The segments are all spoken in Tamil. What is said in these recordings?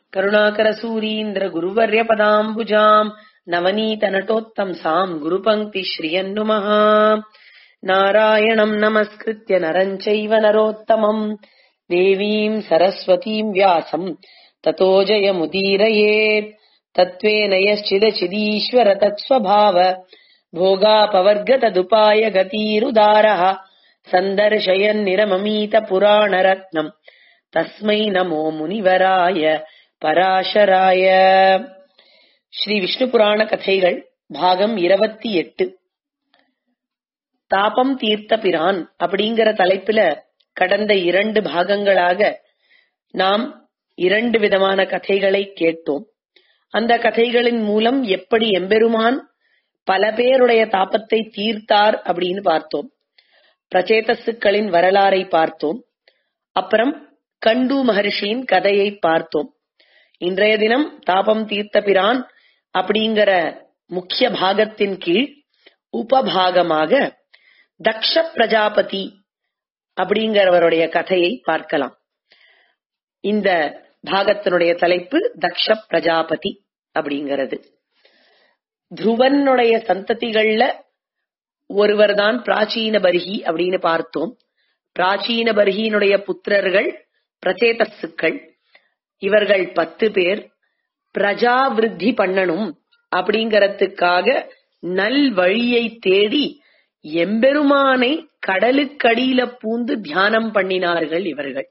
करुणाकरसूरीन्द्र गुरुवर्यपदाम्बुजाम् नवनीतनटोत्तंसाम् गुरुपङ्क्तिश्रियन्नुमः नारायणम् नमस्कृत्य नरम् चैव नरोत्तमम् देवीम् सरस्वतीम् व्यासम् ततो जयमुदीरयेत् तत्त्वेन यश्चिदचिदीश्वर तत्स्वभाव भोगापवर्गतदुपाय गतीरुदारः सन्दर्शयन्निरममीतपुराणरत्नम् तस्मै नमो முனிவராய பராசராய ஸ்ரீ விஷ்ணு புராண கதைகள் பாகம் இருபத்தி எட்டு தாபம் தீர்த்த பிரான் அப்படிங்கிற தலைப்புல கடந்த இரண்டு பாகங்களாக நாம் இரண்டு விதமான கதைகளை கேட்டோம் அந்த கதைகளின் மூலம் எப்படி எம்பெருமான் பல பேருடைய தாபத்தை தீர்த்தார் அப்படின்னு பார்த்தோம் பிரச்சேதசுக்களின் வரலாறை பார்த்தோம் அப்புறம் கண்டு மகர்ஷியின் கதையை பார்த்தோம் இன்றைய தினம் தாபம் தீர்த்த பிரான் அப்படிங்கிற முக்கிய பாகத்தின் கீழ் உபபாகமாக தக்ஷ பிரஜாபதி அப்படிங்கிறவருடைய கதையை பார்க்கலாம் இந்த பாகத்தினுடைய தலைப்பு தக்ஷ பிரஜாபதி அப்படிங்கிறது துருவனுடைய சந்ததிகள்ல ஒருவர் தான் பிராச்சீன பர்ஹி அப்படின்னு பார்த்தோம் பிராச்சீன பர்ஹியினுடைய புத்திரர்கள் பிரச்சேதசுக்கள் இவர்கள் பத்து பேர் பிரஜா விருத்தி பண்ணணும் அப்படிங்கறதுக்காக நல் வழியை தேடி எம்பெருமானை கடலுக்கடியில பூந்து தியானம் பண்ணினார்கள் இவர்கள்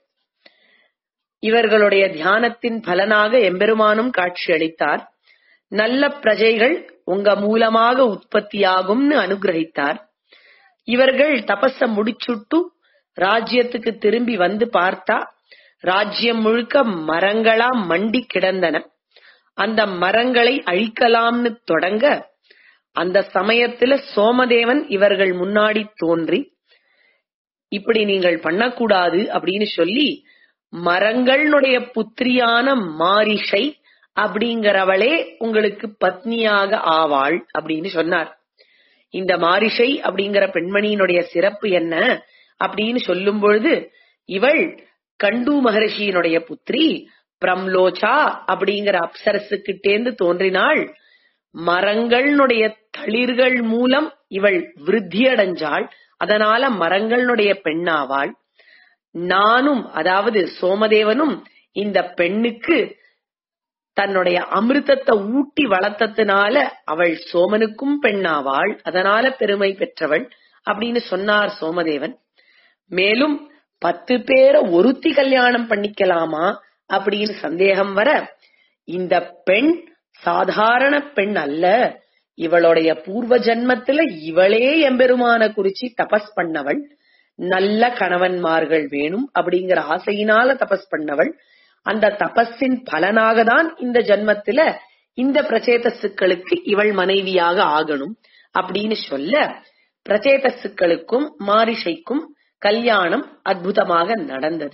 இவர்களுடைய தியானத்தின் பலனாக எம்பெருமானும் காட்சி அளித்தார் நல்ல பிரஜைகள் உங்க மூலமாக உற்பத்தியாகும்னு அனுகிரகித்தார் இவர்கள் தபஸ முடிச்சுட்டு ராஜ்யத்துக்கு திரும்பி வந்து பார்த்தா ராஜ்யம் முழுக்க மரங்களா மண்டி கிடந்தன அந்த மரங்களை அழிக்கலாம்னு தொடங்க அந்த சமயத்துல சோமதேவன் இவர்கள் முன்னாடி தோன்றி இப்படி நீங்கள் பண்ணக்கூடாது அப்படின்னு சொல்லி மரங்களுடைய புத்திரியான மாரிஷை அப்படிங்கிறவளே உங்களுக்கு பத்னியாக ஆவாள் அப்படின்னு சொன்னார் இந்த மாரிஷை அப்படிங்கிற பெண்மணியினுடைய சிறப்பு என்ன அப்படின்னு சொல்லும் பொழுது இவள் கண்டு மகர்ஷியினுடைய புத்திரி பிரம்லோச்சா அப்படிங்கிற அப்சரசுக்கிட்டேந்து தோன்றினாள் மரங்களுடைய தளிர்கள் மூலம் இவள் விருத்தி அடைஞ்சாள் அதனால மரங்களுடைய பெண்ணாவாள் நானும் அதாவது சோமதேவனும் இந்த பெண்ணுக்கு தன்னுடைய அமிர்தத்தை ஊட்டி வளர்த்ததுனால அவள் சோமனுக்கும் பெண்ணாவாள் அதனால பெருமை பெற்றவள் அப்படின்னு சொன்னார் சோமதேவன் மேலும் பத்து பேரை ஒருத்தி கல்யாணம் பண்ணிக்கலாமா அப்படின்னு சந்தேகம் வர இந்த பெண் சாதாரண பெண் அல்ல இவளுடைய பூர்வ ஜன்மத்துல இவளே எம்பெருமான குறிச்சி தபஸ் பண்ணவள் நல்ல கணவன்மார்கள் வேணும் அப்படிங்கிற ஆசையினால தபஸ் பண்ணவள் அந்த தபஸின் பலனாக தான் இந்த ஜன்மத்துல இந்த பிரச்சேதசுக்களுக்கு இவள் மனைவியாக ஆகணும் அப்படின்னு சொல்ல பிரச்சேதசுக்களுக்கும் மாரிஷைக்கும் கல்யாணம் அற்புதமாக நடந்தது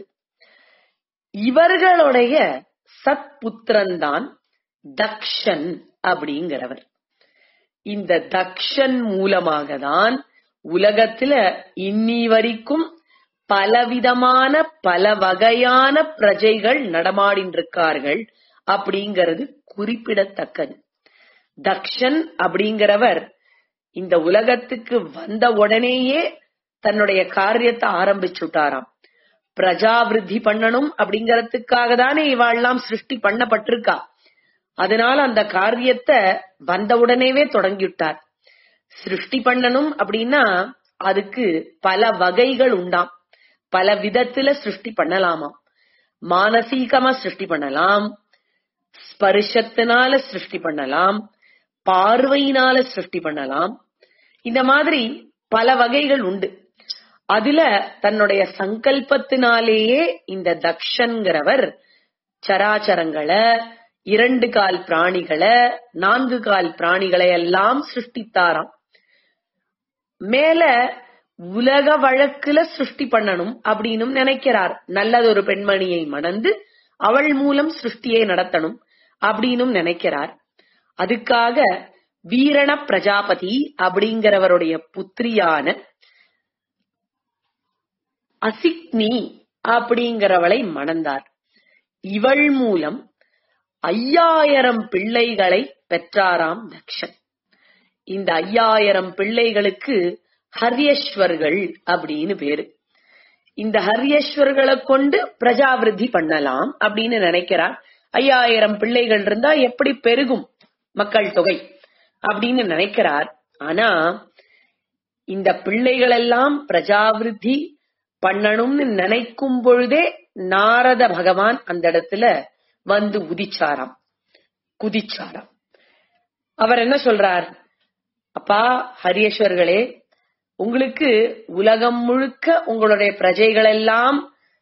இவர்களுடைய சத்புத்திரன் தான் தக்ஷன் அப்படிங்கிறவர் இந்த தக்ஷன் மூலமாக தான் உலகத்துல இன்னி வரைக்கும் பலவிதமான பல வகையான பிரஜைகள் நடமாடின்றிருக்கார்கள் அப்படிங்கிறது குறிப்பிடத்தக்கது தக்ஷன் அப்படிங்கிறவர் இந்த உலகத்துக்கு வந்த உடனேயே தன்னுடைய காரியத்தை ஆரம்பிச்சுட்டாராம் பிரஜாவிருத்தி பண்ணணும் அப்படிங்கறதுக்காக தானே இவாள்லாம் சிருஷ்டி பண்ணப்பட்டிருக்கா அதனால அந்த காரியத்தை வந்த உடனேவே தொடங்கிவிட்டார் சிருஷ்டி பண்ணணும் அப்படின்னா அதுக்கு பல வகைகள் உண்டாம் பல விதத்துல சிருஷ்டி பண்ணலாமாம் மானசீகமா சிருஷ்டி பண்ணலாம் ஸ்பர்ஷத்தினால சிருஷ்டி பண்ணலாம் பார்வையினால சிருஷ்டி பண்ணலாம் இந்த மாதிரி பல வகைகள் உண்டு அதுல தன்னுடைய சங்கல்பத்தினாலேயே இந்த தக்ஷன்கிறவர் சராச்சரங்களை இரண்டு கால் பிராணிகளை நான்கு கால் பிராணிகளை எல்லாம் சிருஷ்டித்தாராம் மேல உலக வழக்குல சிருஷ்டி பண்ணணும் அப்படின்னு நினைக்கிறார் நல்லதொரு பெண்மணியை மணந்து அவள் மூலம் சிருஷ்டியை நடத்தணும் அப்படின்னு நினைக்கிறார் அதுக்காக வீரண பிரஜாபதி அப்படிங்கிறவருடைய புத்திரியான அசிக்னி அப்படிங்கிறவளை மணந்தார் இவள் மூலம் ஐயாயிரம் பிள்ளைகளை பெற்றாராம் தக்ஷன் இந்த ஐயாயிரம் பிள்ளைகளுக்கு ஹரியஸ்வர்கள் அப்படின்னு பேரு இந்த ஹரியஸ்வர்களை கொண்டு பிரஜாவிருத்தி பண்ணலாம் அப்படின்னு நினைக்கிறார் ஐயாயிரம் பிள்ளைகள் இருந்தா எப்படி பெருகும் மக்கள் தொகை அப்படின்னு நினைக்கிறார் ஆனா இந்த பிள்ளைகள் எல்லாம் பிரஜாவிருத்தி பண்ணணும்னு நினைக்கும் பொழுதே நாரத பகவான் அந்த இடத்துல வந்து உதிச்சாராம் குதிச்சாராம் அவர் என்ன சொல்றார் அப்பா ஹரியேஸ்வர்களே உங்களுக்கு உலகம் முழுக்க உங்களுடைய பிரஜைகள் எல்லாம்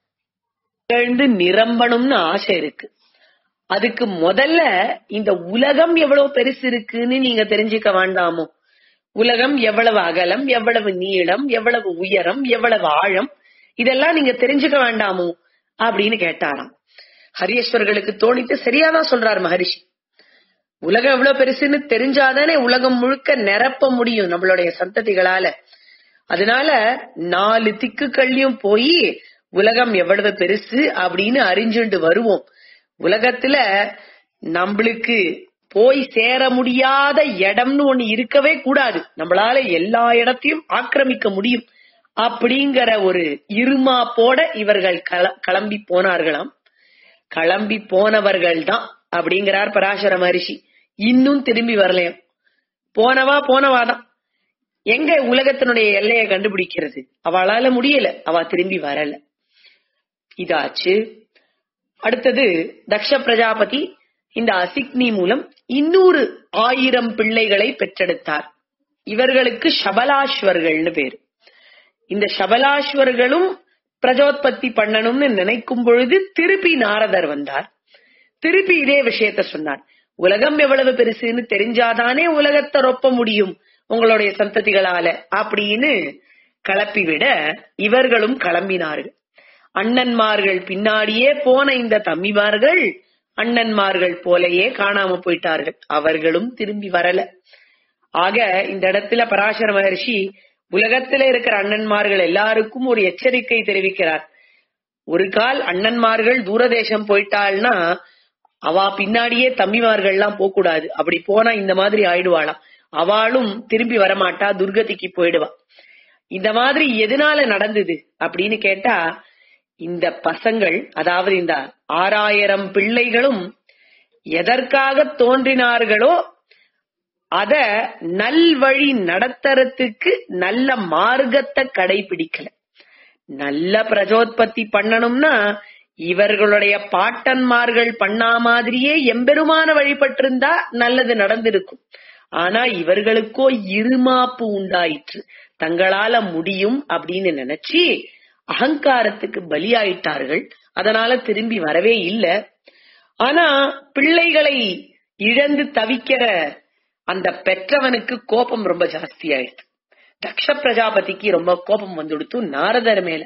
எழுந்து நிரம்பணும்னு ஆசை இருக்கு அதுக்கு முதல்ல இந்த உலகம் எவ்வளவு பெருசு இருக்குன்னு நீங்க தெரிஞ்சுக்க வேண்டாமோ உலகம் எவ்வளவு அகலம் எவ்வளவு நீளம் எவ்வளவு உயரம் எவ்வளவு ஆழம் இதெல்லாம் நீங்க தெரிஞ்சுக்க வேண்டாமோ அப்படின்னு கேட்டாராம் ஹரியேஸ்வர்களுக்கு தோணிட்டு சரியாதான் சொல்றார் மகரிஷி உலகம் எவ்வளவு பெருசுன்னு தெரிஞ்சாதானே உலகம் முழுக்க நிரப்ப முடியும் நம்மளுடைய சந்ததிகளால அதனால நாலு திக்குகள்லயும் போய் உலகம் எவ்வளவு பெருசு அப்படின்னு அறிஞ்சுண்டு வருவோம் உலகத்துல நம்மளுக்கு போய் சேர முடியாத இடம்னு ஒண்ணு இருக்கவே கூடாது நம்மளால எல்லா இடத்தையும் ஆக்கிரமிக்க முடியும் அப்படிங்கிற ஒரு இருமாப்போட இவர்கள் கள- கிளம்பி போனார்களாம் கிளம்பி போனவர்கள் தான் அப்படிங்கிறார் பராசர மகரிஷி இன்னும் திரும்பி வரலையாம் போனவா போனவாதான் எங்க உலகத்தினுடைய எல்லையை கண்டுபிடிக்கிறது அவளால முடியல அவ திரும்பி வரல இதாச்சு அடுத்தது தக்ஷ பிரஜாபதி இந்த அசிக்னி மூலம் இன்னொரு ஆயிரம் பிள்ளைகளை பெற்றெடுத்தார் இவர்களுக்கு சபலாஸ்வர்கள்னு பேரு இந்த சபலாஸ்வர்களும் பிரஜோத்பத்தி பண்ணணும்னு நினைக்கும் பொழுது திருப்பி நாரதர் வந்தார் திருப்பி இதே விஷயத்த சொன்னார் உலகம் எவ்வளவு பெருசுன்னு தெரிஞ்சாதானே உலகத்தை ரொப்ப முடியும் உங்களுடைய சந்ததிகளால அப்படின்னு கிளப்பி விட இவர்களும் கிளம்பினார்கள் அண்ணன்மார்கள் பின்னாடியே போன இந்த தம்பிமார்கள் அண்ணன்மார்கள் போலயே காணாம போயிட்டார்கள் அவர்களும் திரும்பி வரல ஆக இந்த இடத்துல பராசர மகர்ஷி உலகத்துல இருக்கிற அண்ணன்மார்கள் எல்லாருக்கும் ஒரு எச்சரிக்கை தெரிவிக்கிறார் ஒரு கால் அண்ணன்மார்கள் தூரதேசம் போயிட்டாள்னா அவ பின்னாடியே தம்பிமார்கள் எல்லாம் போக கூடாது அப்படி போனா இந்த மாதிரி ஆயிடுவாளாம் அவளும் திரும்பி வரமாட்டா துர்கதிக்கு போயிடுவா இந்த மாதிரி எதனால நடந்தது அப்படின்னு கேட்டா இந்த பசங்கள் அதாவது இந்த ஆறாயிரம் பிள்ளைகளும் எதற்காக தோன்றினார்களோ அத நல்வழி நடத்துறதுக்கு நல்ல மார்க்கத்தை கடைபிடிக்கல நல்ல பிரஜோத்பத்தி பண்ணணும்னா இவர்களுடைய பாட்டன்மார்கள் பண்ணா மாதிரியே எம்பெருமான வழிபட்டிருந்தா நல்லது நடந்திருக்கும் ஆனா இவர்களுக்கோ இருமாப்பு உண்டாயிற்று தங்களால முடியும் அப்படின்னு நினைச்சு அகங்காரத்துக்கு பலியாயிட்டார்கள் அதனால திரும்பி வரவே இல்ல ஆனா பிள்ளைகளை இழந்து தவிக்கிற அந்த பெற்றவனுக்கு கோபம் ரொம்ப ஜாஸ்தி ஆயிடுச்சு தக்ஷ பிரஜாபதிக்கு ரொம்ப கோபம் வந்துடுத்து நாரதர் மேல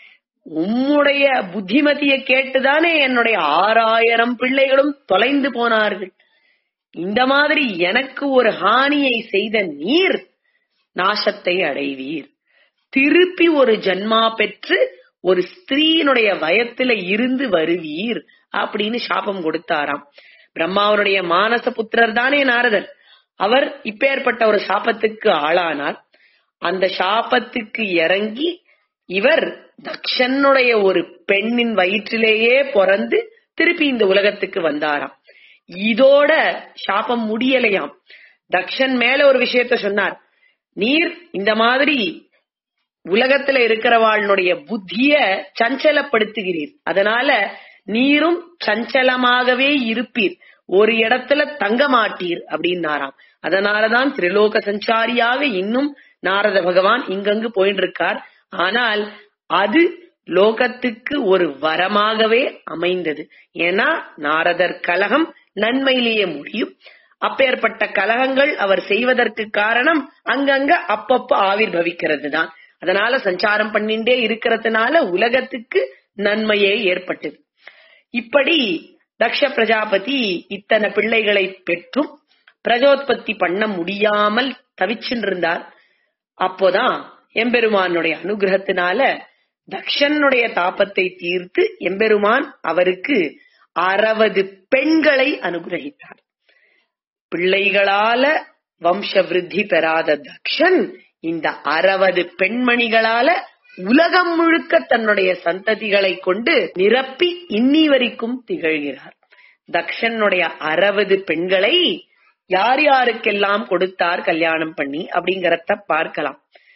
உம்முடைய புத்திமதியை கேட்டுதானே என்னுடைய ஆறாயிரம் பிள்ளைகளும் தொலைந்து போனார்கள் இந்த மாதிரி எனக்கு ஒரு ஹானியை செய்த நீர் நாசத்தை அடைவீர் திருப்பி ஒரு ஜன்மா பெற்று ஒரு ஸ்திரீனுடைய வயத்துல இருந்து வருவீர் அப்படின்னு சாபம் கொடுத்தாராம் பிரம்மாவனுடைய மானச புத்திரர் தானே நாரதர் அவர் இப்பேற்பட்ட ஒரு சாபத்துக்கு ஆளானார் அந்த சாபத்துக்கு இறங்கி இவர் தக்ஷனுடைய ஒரு பெண்ணின் வயிற்றிலேயே பிறந்து திருப்பி இந்த உலகத்துக்கு வந்தாராம் இதோட சாபம் முடியலையாம் தக்ஷன் மேல ஒரு விஷயத்த சொன்னார் நீர் இந்த மாதிரி உலகத்துல இருக்கிறவாளுடைய புத்திய சஞ்சலப்படுத்துகிறீர் அதனால நீரும் சஞ்சலமாகவே இருப்பீர் ஒரு இடத்துல தங்க மாட்டீர் அப்படின்னாராம் அதனாலதான் திரிலோக சஞ்சாரியாக இன்னும் நாரத பகவான் இங்கங்கு போயிட்டு இருக்கார் ஆனால் அது லோகத்துக்கு ஒரு வரமாகவே அமைந்தது ஏன்னா நாரதர் கலகம் நன்மையிலேயே முடியும் அப்பேற்பட்ட கலகங்கள் அவர் செய்வதற்கு காரணம் அங்கங்க அப்பப்ப ஆவிர்வவிக்கிறது தான் அதனால சஞ்சாரம் பண்ணிண்டே இருக்கிறதுனால உலகத்துக்கு நன்மையே ஏற்பட்டது இப்படி தக்ஷ பிரஜாபதி இத்தனை பிள்ளைகளை பெற்றும் பிரஜோத்பத்தி பண்ண முடியாமல் தவிச்சுருந்தார் அப்போதான் எம்பெருமானுடைய அனுகிரகத்தினால தக்ஷனுடைய தாபத்தை தீர்த்து எம்பெருமான் அவருக்கு அறுபது பெண்களை அனுகிரகித்தார் பிள்ளைகளால வம்ச விருத்தி பெறாத தக்ஷன் இந்த அறுபது பெண்மணிகளால உலகம் முழுக்க தன்னுடைய சந்ததிகளை கொண்டு நிரப்பி இன்னி வரைக்கும் திகழ்கிறார் தக்ஷனுடைய அறுபது பெண்களை யார் யாருக்கெல்லாம் கொடுத்தார் கல்யாணம் பண்ணி அப்படிங்கறத பார்க்கலாம்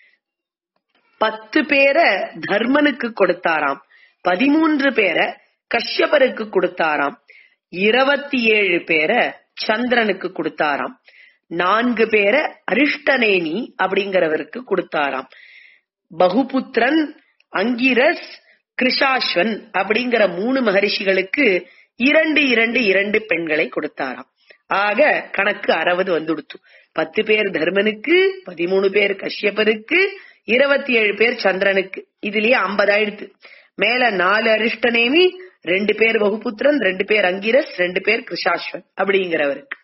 பத்து பேரை தர்மனுக்கு கொடுத்தாராம் பதிமூன்று பேரை கஷ்யபருக்கு கொடுத்தாராம் இருபத்தி ஏழு பேரை சந்திரனுக்கு கொடுத்தாராம் நான்கு பேரை அரிஷ்டனேனி அப்படிங்கிறவருக்கு கொடுத்தாராம் பகுபுத்திரன் அங்கிரஸ் கிருஷாஸ்வன் அப்படிங்கிற மூணு மகரிஷிகளுக்கு இரண்டு இரண்டு இரண்டு பெண்களை கொடுத்தாராம் ஆக கணக்கு அறுபது வந்துடுத்து பத்து பேர் தர்மனுக்கு பதிமூணு பேர் கஷ்யபருக்கு இருபத்தி ஏழு பேர் சந்திரனுக்கு இதுலயே ஐம்பது ஆயிடுத்து மேல நாலு அரிஷ்டநேமி ரெண்டு பேர் வகுப்புத்திரன் ரெண்டு பேர் அங்கிரஸ் ரெண்டு பேர் கிருஷாஸ்வன் அப்படிங்கிறவருக்கு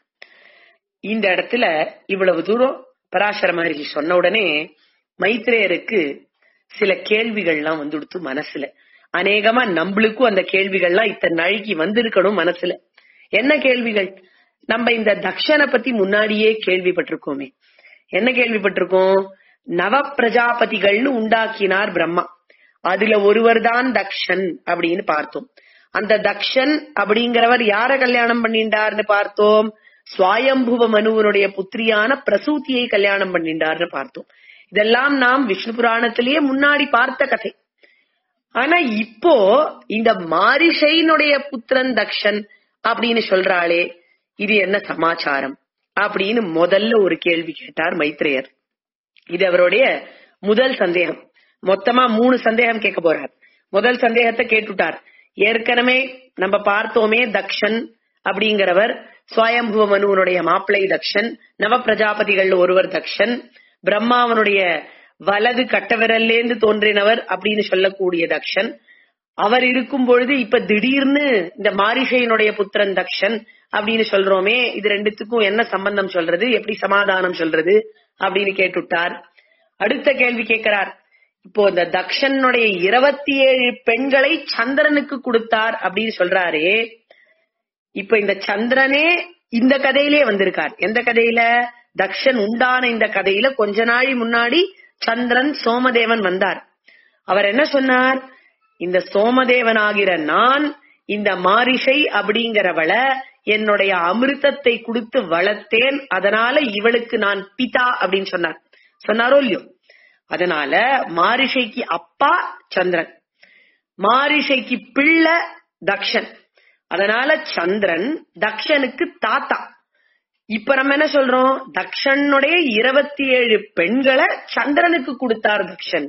இந்த இடத்துல இவ்வளவு தூரம் பராசர மகரிஷி சொன்ன உடனே மைத்ரேயருக்கு சில கேள்விகள்லாம் வந்துடுத்து மனசுல அநேகமா நம்மளுக்கும் அந்த கேள்விகள்லாம் இத்தனை நாளைக்கு வந்திருக்கணும் மனசுல என்ன கேள்விகள் நம்ம இந்த தக்ஷனை பத்தி முன்னாடியே கேள்விப்பட்டிருக்கோமே என்ன கேள்விப்பட்டிருக்கோம் நவ பிரஜாபதிகள்னு உண்டாக்கினார் பிரம்மா அதுல ஒருவர் தான் தக்ஷன் அப்படின்னு பார்த்தோம் அந்த தக்ஷன் அப்படிங்கிறவர் யார கல்யாணம் பண்ணிண்டார்னு பார்த்தோம் சுவாயம்புவ மனுவனுடைய புத்திரியான பிரசூதியை கல்யாணம் பண்ணிண்டார்னு பார்த்தோம் இதெல்லாம் நாம் விஷ்ணு புராணத்திலேயே முன்னாடி பார்த்த கதை ஆனா இப்போ இந்த மாரிஷைனுடைய புத்திரன் தக்ஷன் அப்படின்னு சொல்றாளே இது என்ன சமாச்சாரம் அப்படின்னு முதல்ல ஒரு கேள்வி கேட்டார் மைத்ரேயர் இது அவருடைய முதல் சந்தேகம் மொத்தமா மூணு சந்தேகம் கேட்க போறார் முதல் சந்தேகத்தை கேட்டுட்டார் ஏற்கனவே நம்ம பார்த்தோமே தக்ஷன் அப்படிங்கிறவர் சுவயம்புவ மனுவனுடைய மாப்பிளை தக்ஷன் நவ பிரஜாபதிகள் ஒருவர் தக்ஷன் பிரம்மாவனுடைய வலது கட்டவிரல்லேந்து தோன்றினவர் அப்படின்னு சொல்லக்கூடிய தக்ஷன் அவர் இருக்கும் பொழுது இப்ப திடீர்னு இந்த மாரிஷையனுடைய புத்திரன் தக்ஷன் அப்படின்னு சொல்றோமே இது ரெண்டுத்துக்கும் என்ன சம்பந்தம் சொல்றது எப்படி சமாதானம் சொல்றது அப்படின்னு கேட்டுட்டார் அடுத்த கேள்வி கேட்கிறார் இப்போ இந்த தக்ஷனுடைய இருபத்தி ஏழு பெண்களை சந்திரனுக்கு கொடுத்தார் அப்படின்னு சொல்றாரே இப்ப இந்த சந்திரனே இந்த கதையிலே வந்திருக்கார் எந்த கதையில தக்ஷன் உண்டான இந்த கதையில கொஞ்ச நாள் முன்னாடி சந்திரன் சோமதேவன் வந்தார் அவர் என்ன சொன்னார் இந்த சோமதேவன் ஆகிற நான் இந்த மாரிஷை அப்படிங்கிறவள என்னுடைய அமிர்தத்தை கொடுத்து வளர்த்தேன் அதனால இவளுக்கு நான் பிதா அப்படின்னு சொன்னார் சொன்னாரோ இல்லையோ அதனால மாரிஷைக்கு அப்பா சந்திரன் மாரிஷைக்கு பிள்ளை தக்ஷன் அதனால சந்திரன் தக்ஷனுக்கு தாத்தா இப்ப நம்ம என்ன சொல்றோம் தக்ஷனுடைய இருபத்தி ஏழு பெண்களை சந்திரனுக்கு கொடுத்தார் தக்ஷன்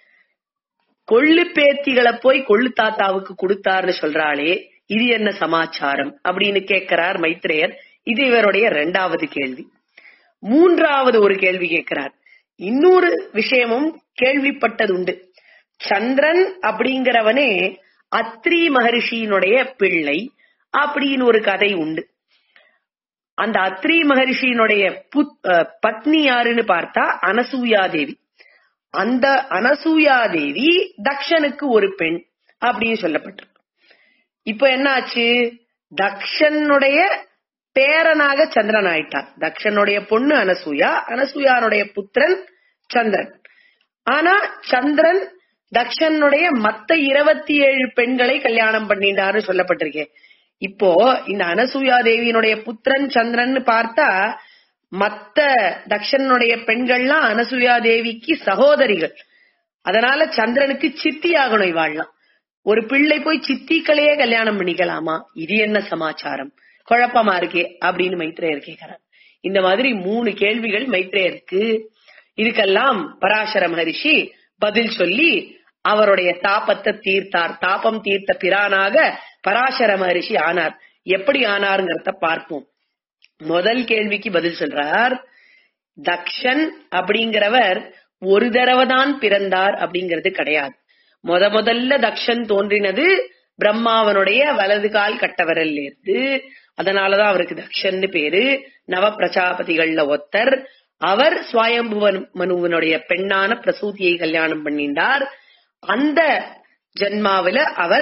கொள்ளு பேத்திகளை போய் கொள்ளு தாத்தாவுக்கு கொடுத்தாருன்னு சொல்றாளே இது என்ன சமாச்சாரம் அப்படின்னு கேட்கிறார் மைத்ரேயர் இது இவருடைய இரண்டாவது கேள்வி மூன்றாவது ஒரு கேள்வி கேட்கிறார் இன்னொரு விஷயமும் கேள்விப்பட்டது உண்டு சந்திரன் அப்படிங்கிறவனே அத்ரி மகரிஷியினுடைய பிள்ளை அப்படின்னு ஒரு கதை உண்டு அந்த அத்ரி மகரிஷியினுடைய பத்னி யாருன்னு பார்த்தா அனசூயா தேவி அந்த அனசூயா தேவி தக்ஷனுக்கு ஒரு பெண் அப்படின்னு சொல்லப்பட்டிருக்கு இப்ப என்ன ஆச்சு தக்ஷனுடைய பேரனாக சந்திரன் ஆயிட்டார் தக்ஷனுடைய பொண்ணு அனசூயா அனசூயானுடைய புத்திரன் சந்திரன் ஆனா சந்திரன் தக்ஷனுடைய மத்த இருபத்தி ஏழு பெண்களை கல்யாணம் பண்ணிட்டாரு சொல்லப்பட்டிருக்கேன் இப்போ இந்த அனசூயா தேவியினுடைய புத்திரன் சந்திரன் பார்த்தா மத்த தக்ஷனுடைய பெண்கள்லாம் அனசூயா தேவிக்கு சகோதரிகள் அதனால சந்திரனுக்கு சித்தி ஆகணும் இவாள்லாம் ஒரு பிள்ளை போய் சித்திக்களையே கல்யாணம் பண்ணிக்கலாமா இது என்ன சமாச்சாரம் குழப்பமா இருக்கே அப்படின்னு மைத்ரேயர் கேட்கிறார் இந்த மாதிரி மூணு கேள்விகள் மைத்ரேயருக்கு இதுக்கெல்லாம் பராசர மகரிஷி பதில் சொல்லி அவருடைய தாபத்தை தீர்த்தார் தாபம் தீர்த்த பிரானாக பராசர மகரிஷி ஆனார் எப்படி ஆனாருங்கிறத பார்ப்போம் முதல் கேள்விக்கு பதில் சொல்றார் தக்ஷன் அப்படிங்கிறவர் ஒரு தடவை தான் பிறந்தார் அப்படிங்கிறது கிடையாது முத முதல்ல தக்ஷன் தோன்றினது பிரம்மாவனுடைய வலது கால் கட்டவரல்ல இருந்து அதனாலதான் அவருக்கு தக்ஷன்னு பேரு நவ பிரஜாபதிகள்ல ஒத்தர் அவர் சுவயம்புவன் மனுவனுடைய பெண்ணான பிரசூதியை கல்யாணம் பண்ணிண்டார் அந்த ஜென்மாவில அவர்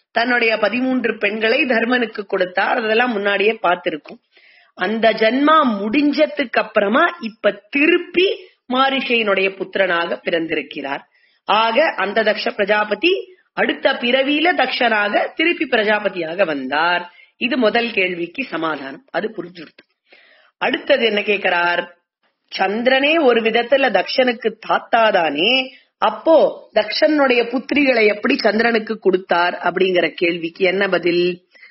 தன்னுடைய பதிமூன்று பெண்களை தர்மனுக்கு கொடுத்தார் அதெல்லாம் முன்னாடியே பார்த்திருக்கும் அந்த ஜன்மா முடிஞ்சதுக்கு அப்புறமா இப்ப திருப்பி மாரிஷையினுடைய புத்திரனாக பிறந்திருக்கிறார் ஆக அந்த தக்ஷ பிரஜாபதி அடுத்த பிறவியில தக்ஷனாக திருப்பி பிரஜாபதியாக வந்தார் இது முதல் கேள்விக்கு சமாதானம் அது புரிஞ்சுடுத்து அடுத்தது என்ன கேட்கிறார் சந்திரனே ஒரு விதத்துல தக்ஷனுக்கு தாத்தாதானே அப்போ தக்ஷனுடைய புத்திரிகளை எப்படி சந்திரனுக்கு கொடுத்தார் அப்படிங்கிற கேள்விக்கு என்ன பதில்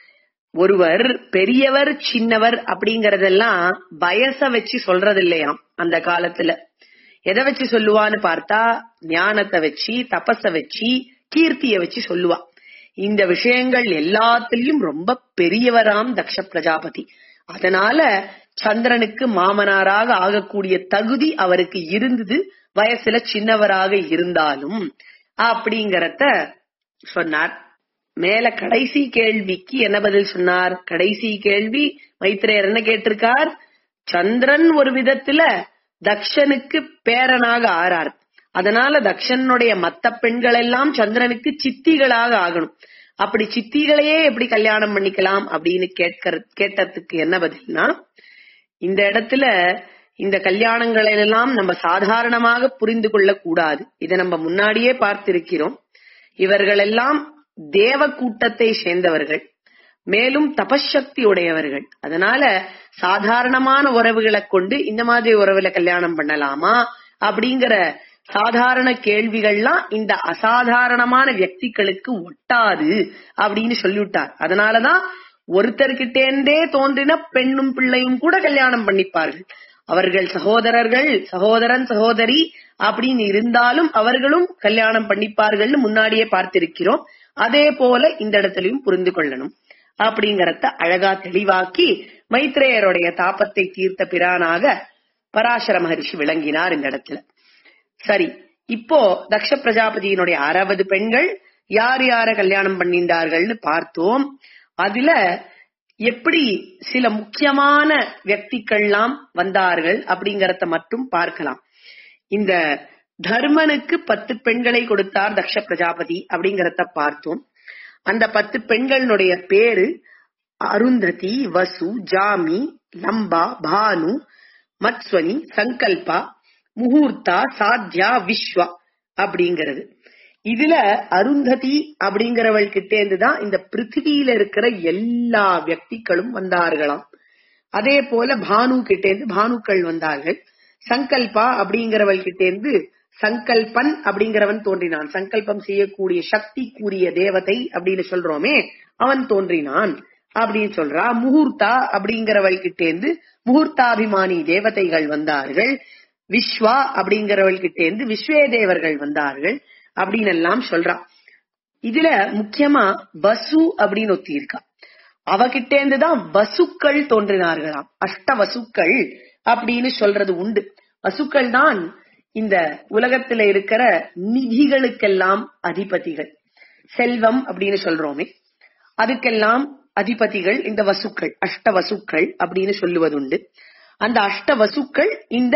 ஒருவர் பெரியவர் சின்னவர் அப்படிங்கறதெல்லாம் வயச வச்சு சொல்றது இல்லையாம் அந்த காலத்துல எதை வச்சு சொல்லுவான்னு பார்த்தா ஞானத்தை வச்சு தபஸ வச்சு கீர்த்திய வச்சு சொல்லுவா இந்த விஷயங்கள் எல்லாத்திலையும் ரொம்ப பெரியவராம் தக்ஷ பிரஜாபதி அதனால சந்திரனுக்கு மாமனாராக ஆகக்கூடிய தகுதி அவருக்கு இருந்தது வயசுல சின்னவராக இருந்தாலும் அப்படிங்கறத சொன்னார் மேல கடைசி கேள்விக்கு என்ன பதில் சொன்னார் கடைசி கேள்வி மைத்ரேயர் என்ன கேட்டிருக்கார் சந்திரன் ஒரு விதத்துல தக்ஷனுக்கு பேரனாக ஆறார் அதனால தக்ஷனுடைய மத்த பெண்கள் எல்லாம் சந்திரனுக்கு சித்திகளாக ஆகணும் அப்படி சித்திகளையே எப்படி கல்யாணம் பண்ணிக்கலாம் அப்படின்னு கேட்கற கேட்டதுக்கு என்ன பதில்னா இந்த இடத்துல இந்த கல்யாணங்களை எல்லாம் நம்ம சாதாரணமாக புரிந்து கொள்ள கூடாது இதை நம்ம முன்னாடியே பார்த்திருக்கிறோம் இவர்கள் எல்லாம் தேவ கூட்டத்தை சேர்ந்தவர்கள் மேலும் தபசக்தி உடையவர்கள் அதனால சாதாரணமான உறவுகளை கொண்டு இந்த மாதிரி உறவுல கல்யாணம் பண்ணலாமா அப்படிங்கிற சாதாரண கேள்விகள்லாம் இந்த அசாதாரணமான வியக்திகளுக்கு ஒட்டாது அப்படின்னு சொல்லிவிட்டார் அதனாலதான் ஒருத்தர்கிட்டேந்தே தோன்றின பெண்ணும் பிள்ளையும் கூட கல்யாணம் பண்ணிப்பார்கள் அவர்கள் சகோதரர்கள் சகோதரன் சகோதரி அப்படின்னு இருந்தாலும் அவர்களும் கல்யாணம் பண்ணிப்பார்கள்னு முன்னாடியே பார்த்திருக்கிறோம் அதே போல இந்த இடத்துலயும் புரிந்து கொள்ளணும் அப்படிங்கறத அழகா தெளிவாக்கி மைத்ரேயருடைய தாபத்தை தீர்த்த பிரானாக பராசர மகரிஷி விளங்கினார் இந்த இடத்துல சரி இப்போ தக்ஷ பிரஜாபதியினுடைய அறுபது பெண்கள் யார் யார கல்யாணம் பண்ணிண்டார்கள்னு பார்த்தோம் அதுல எப்படி சில முக்கியமான வியக்திகள்லாம் வந்தார்கள் அப்படிங்கறத மட்டும் பார்க்கலாம் இந்த தர்மனுக்கு பத்து பெண்களை கொடுத்தார் தக்ஷ பிரஜாபதி அப்படிங்கறத பார்த்தோம் அந்த பத்து பெண்களுடைய பேரு அருந்ததி வசு ஜாமி லம்பா பானு மத்ஸ்வனி சங்கல்பா முகூர்த்தா சாத்யா விஸ்வா அப்படிங்கிறது இதுல அருந்ததி அப்படிங்கிறவள் கிட்டே இருந்துதான் இந்த பிருத்திவியில இருக்கிற எல்லா வியக்திகளும் வந்தார்களாம் அதே போல பானு கிட்டே இருந்து பானுக்கள் வந்தார்கள் சங்கல்பா அப்படிங்கிறவள் கிட்டே இருந்து சங்கல்பன் அப்படிங்கிறவன் தோன்றினான் சங்கல்பம் செய்யக்கூடிய சக்தி கூறிய தேவதை அப்படின்னு சொல்றோமே அவன் தோன்றினான் அப்படின்னு சொல்றா முகூர்த்தா அப்படிங்கிறவள் கிட்டே இருந்து முகூர்த்தாபிமானி தேவதைகள் வந்தார்கள் விஸ்வா அப்படிங்கிறவள் கிட்டே இருந்து விஸ்வே தேவர்கள் வந்தார்கள் அப்படின்னு எல்லாம் சொல்றா இதுல முக்கியமா வசு அப்படின்னு ஒத்தி இருக்கா அவகிட்ட இருந்துதான் வசுக்கள் தோன்றினார்களாம் அஷ்ட வசுக்கள் அப்படின்னு சொல்றது உண்டு வசுக்கள் தான் இந்த உலகத்துல இருக்கிற நிதிகளுக்கெல்லாம் அதிபதிகள் செல்வம் அப்படின்னு சொல்றோமே அதுக்கெல்லாம் அதிபதிகள் இந்த வசுக்கள் அஷ்ட வசுக்கள் அப்படின்னு சொல்லுவதுண்டு அந்த அஷ்ட வசுக்கள் இந்த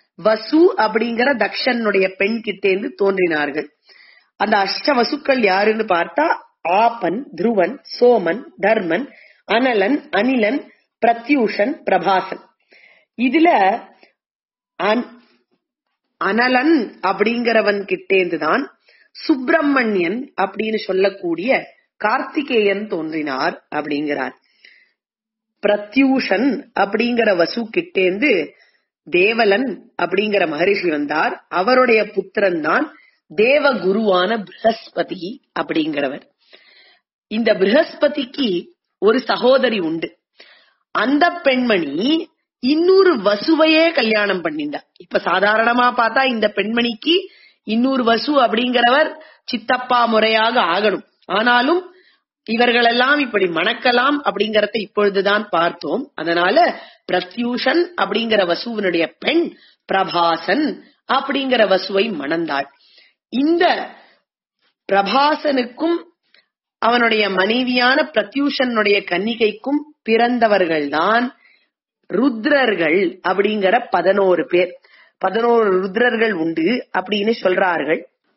வசு அப்படிங்கிற தக்ஷனுடைய பெண் கிட்டேந்து தோன்றினார்கள் அந்த அஷ்ட வசுக்கள் யாருன்னு பார்த்தா ஆபன் துருவன் சோமன் தர்மன் அனலன் அனிலன் பிரத்யூஷன் பிரபாசன் இதுல அனலன் அப்படிங்கிறவன் கிட்டேந்துதான் சுப்பிரமணியன் அப்படின்னு சொல்லக்கூடிய கார்த்திகேயன் தோன்றினார் அப்படிங்கிறார் பிரத்யூஷன் அப்படிங்கிற வசு கிட்டேந்து தேவலன் அப்படிங்கிற மகரிஷி வந்தார் அவருடைய புத்திரன் தான் தேவ குருவான பிரகஸ்பதி அப்படிங்கிறவர் இந்த பிரகஸ்பதிக்கு ஒரு சகோதரி உண்டு அந்த பெண்மணி இன்னொரு வசுவையே கல்யாணம் பண்ணிண்டா இப்ப சாதாரணமா பார்த்தா இந்த பெண்மணிக்கு இன்னொரு வசு அப்படிங்கிறவர் சித்தப்பா முறையாக ஆகணும் ஆனாலும் இவர்களெல்லாம் இப்படி மணக்கலாம் அப்படிங்கறத இப்பொழுதுதான் பார்த்தோம் அதனால பிரத்யூஷன் அப்படிங்கிற வசுவனுடைய பெண் பிரபாசன் அப்படிங்கிற வசுவை மணந்தாள் இந்த பிரபாசனுக்கும் அவனுடைய மனைவியான பிரத்யூஷனுடைய கன்னிகைக்கும் பிறந்தவர்கள்தான் ருத்ரர்கள் அப்படிங்கிற பதினோரு பேர் பதினோரு ருத்ரர்கள் உண்டு அப்படின்னு சொல்றார்கள்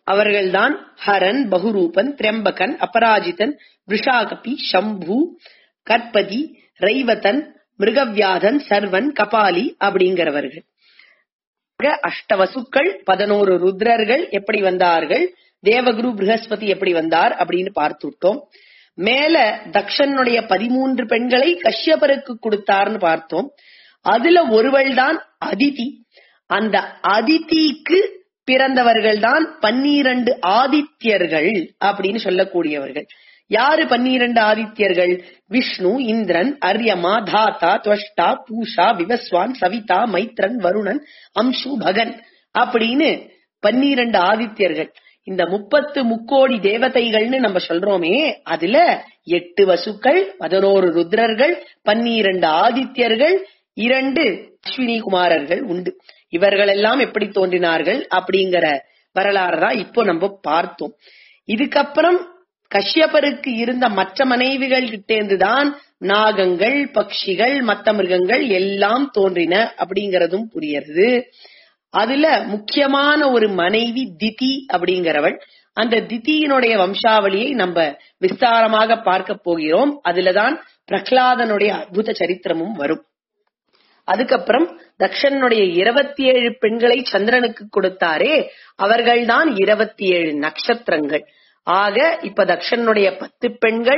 அவர்கள்தான் ஹரன் பகுரூபன் திரம்பகன் அபராஜிதன் விஷாகபி சம்பு கற்பதி ரைவதன் மிருகவியாதன் சர்வன் கபாலி அப்படிங்கிறவர்கள் அஷ்டவசுக்கள் பதினோரு ருத்ரர்கள் எப்படி வந்தார்கள் தேவகுரு ப்ரஹஸ்பதி எப்படி வந்தார் அப்படின்னு பார்த்துட்டோம் மேல தக்ஷனுடைய பதிமூன்று பெண்களை கஷ்யபருக்கு கொடுத்தார்னு பார்த்தோம் அதுல ஒருவள் தான் அதிதி அந்த அதிதிக்கு பிறந்தவர்கள் தான் பன்னிரண்டு ஆதித்யர்கள் அப்படின்னு சொல்லக்கூடியவர்கள் யாரு பன்னிரண்டு ஆதித்யர்கள் விஷ்ணு இந்திரன் அரியமா தாத்தா துவஷ்டா பூஷா விவஸ்வான் சவிதா மைத்ரன் வருணன் அம்சு பகன் அப்படின்னு பன்னிரண்டு ஆதித்யர்கள் இந்த முப்பத்து முக்கோடி தேவதைகள்னு நம்ம சொல்றோமே அதுல எட்டு வசுக்கள் பதினோரு ருத்ரர்கள் பன்னிரண்டு ஆதித்யர்கள் இரண்டு அஸ்வினி குமாரர்கள் உண்டு இவர்கள் எல்லாம் எப்படி தோன்றினார்கள் அப்படிங்கிற வரலாறு தான் இப்போ நம்ம பார்த்தோம் இதுக்கப்புறம் கஷ்யபருக்கு இருந்த மற்ற மனைவிகள் கிட்டேந்துதான் நாகங்கள் பட்சிகள் மத்த மிருகங்கள் எல்லாம் தோன்றின அப்படிங்கறதும் புரியுது அதுல முக்கியமான ஒரு மனைவி திதி அப்படிங்கிறவள் அந்த திதியினுடைய வம்சாவளியை நம்ம விஸ்தாரமாக பார்க்க போகிறோம் அதுலதான் பிரகலாதனுடைய அற்புத சரித்திரமும் வரும் அதுக்கப்புறம் தக்ஷனுடைய இருபத்தி ஏழு பெண்களை சந்திரனுக்கு கொடுத்தாரே அவர்கள்தான் இருபத்தி ஏழு நட்சத்திரங்கள் ஆக இப்ப தக்ஷனுடைய பத்து பெண்கள்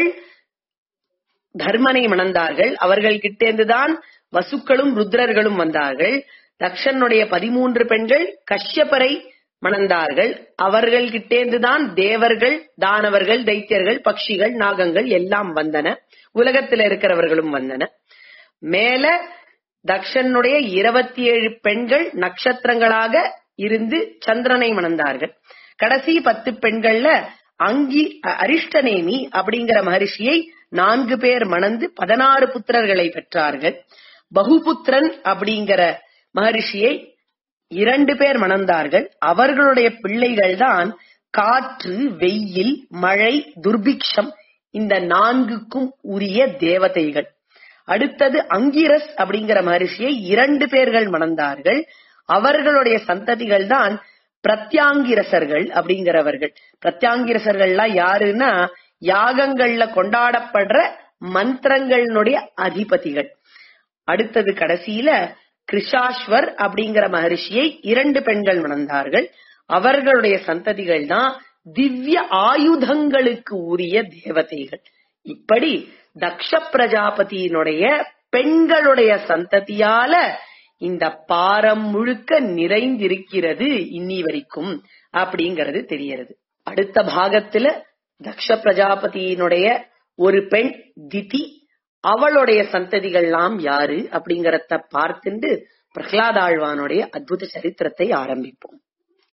தர்மனை மணந்தார்கள் அவர்கள் கிட்டேந்துதான் வசுக்களும் ருத்ரர்களும் வந்தார்கள் தக்ஷனுடைய பதிமூன்று பெண்கள் கஷ்யபரை மணந்தார்கள் அவர்கள் கிட்டேந்துதான் தேவர்கள் தானவர்கள் தைத்தியர்கள் பட்சிகள் நாகங்கள் எல்லாம் வந்தன உலகத்துல இருக்கிறவர்களும் வந்தன மேல தக்ஷனுடைய இருபத்தி ஏழு பெண்கள் நட்சத்திரங்களாக இருந்து சந்திரனை மணந்தார்கள் கடைசி பத்து பெண்கள்ல அங்கி அரிஷ்டநேமி அப்படிங்கிற மகரிஷியை நான்கு பேர் மணந்து பதினாறு புத்திரர்களை பெற்றார்கள் பகுபுத்திரன் அப்படிங்கிற மகரிஷியை இரண்டு பேர் மணந்தார்கள் அவர்களுடைய பிள்ளைகள் தான் காற்று வெயில் மழை துர்பிக்ஷம் இந்த நான்குக்கும் உரிய தேவதைகள் அடுத்தது அங்கிரஸ் அப்படிங்கிற மகரிஷியை இரண்டு பேர்கள் மணந்தார்கள் அவர்களுடைய சந்ததிகள் தான் பிரத்யாங்கிரசர்கள் அப்படிங்கிறவர்கள் பிரத்யாங்கிரசர்கள்லாம் யாருன்னா யாகங்கள்ல கொண்டாடப்படுற மந்திரங்களுடைய அதிபதிகள் அடுத்தது கடைசியில கிருஷாஸ்வர் அப்படிங்கிற மகரிஷியை இரண்டு பெண்கள் மணந்தார்கள் அவர்களுடைய சந்ததிகள் தான் திவ்ய ஆயுதங்களுக்கு உரிய தேவதைகள் இப்படி தக்ஷ பிரஜாபதியினுடைய பெண்களுடைய சந்ததியால இந்த பாரம் முழுக்க நிறைந்திருக்கிறது இன்னி வரைக்கும் அப்படிங்கறது தெரியறது அடுத்த பாகத்துல தக்ஷ பிரஜாபதியினுடைய ஒரு பெண் திதி அவளுடைய சந்ததிகள்லாம் யாரு அப்படிங்கறத பார்த்துண்டு பிரகலாதாழ்வானுடைய அற்புத சரித்திரத்தை ஆரம்பிப்போம்